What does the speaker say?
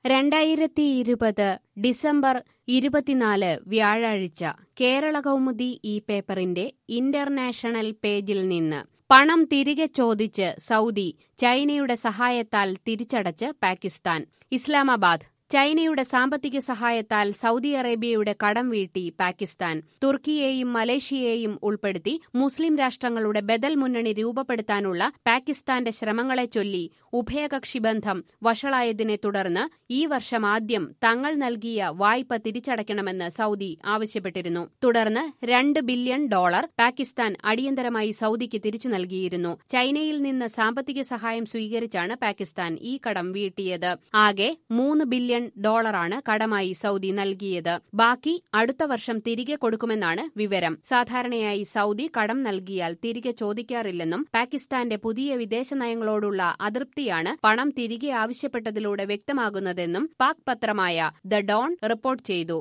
രണ്ടായിരത്തി ഇരുപത് ഡിസംബർ ഇരുപത്തിനാല് വ്യാഴാഴ്ച കേരള കൗമുദി ഈ പേപ്പറിന്റെ ഇന്റർനാഷണൽ പേജിൽ നിന്ന് പണം തിരികെ ചോദിച്ച് സൗദി ചൈനയുടെ സഹായത്താൽ തിരിച്ചടച്ച് പാകിസ്ഥാൻ ഇസ്ലാമാബാദ് ചൈനയുടെ സാമ്പത്തിക സഹായത്താൽ സൗദി അറേബ്യയുടെ കടം വീട്ടി പാകിസ്ഥാൻ തുർക്കിയെയും മലേഷ്യയെയും ഉൾപ്പെടുത്തി മുസ്ലിം രാഷ്ട്രങ്ങളുടെ ബദൽ മുന്നണി രൂപപ്പെടുത്താനുള്ള പാകിസ്ഥാന്റെ ശ്രമങ്ങളെ ചൊല്ലി ഉഭയകക്ഷി ബന്ധം വഷളായതിനെ തുടർന്ന് ഈ വർഷം ആദ്യം തങ്ങൾ നൽകിയ വായ്പ തിരിച്ചടയ്ക്കണമെന്ന് സൗദി ആവശ്യപ്പെട്ടിരുന്നു തുടർന്ന് രണ്ട് ബില്യൺ ഡോളർ പാകിസ്ഥാൻ അടിയന്തരമായി സൗദിക്ക് തിരിച്ചു നൽകിയിരുന്നു ചൈനയിൽ നിന്ന് സാമ്പത്തിക സഹായം സ്വീകരിച്ചാണ് പാകിസ്ഥാൻ ഈ കടം വീട്ടിയത് ആകെ മൂന്ന് ബില്യൺ ഡോളറാണ് കടമായി സൗദി നൽകിയത് ബാക്കി അടുത്ത വർഷം തിരികെ കൊടുക്കുമെന്നാണ് വിവരം സാധാരണയായി സൗദി കടം നൽകിയാൽ തിരികെ ചോദിക്കാറില്ലെന്നും പാകിസ്ഥാന്റെ പുതിയ വിദേശ നയങ്ങളോടുള്ള അതൃപ്തിയാണ് പണം തിരികെ ആവശ്യപ്പെട്ടതിലൂടെ വ്യക്തമാകുന്നതെന്നും പാക് പത്രമായ ദ ഡോൺ റിപ്പോർട്ട് ചെയ്തു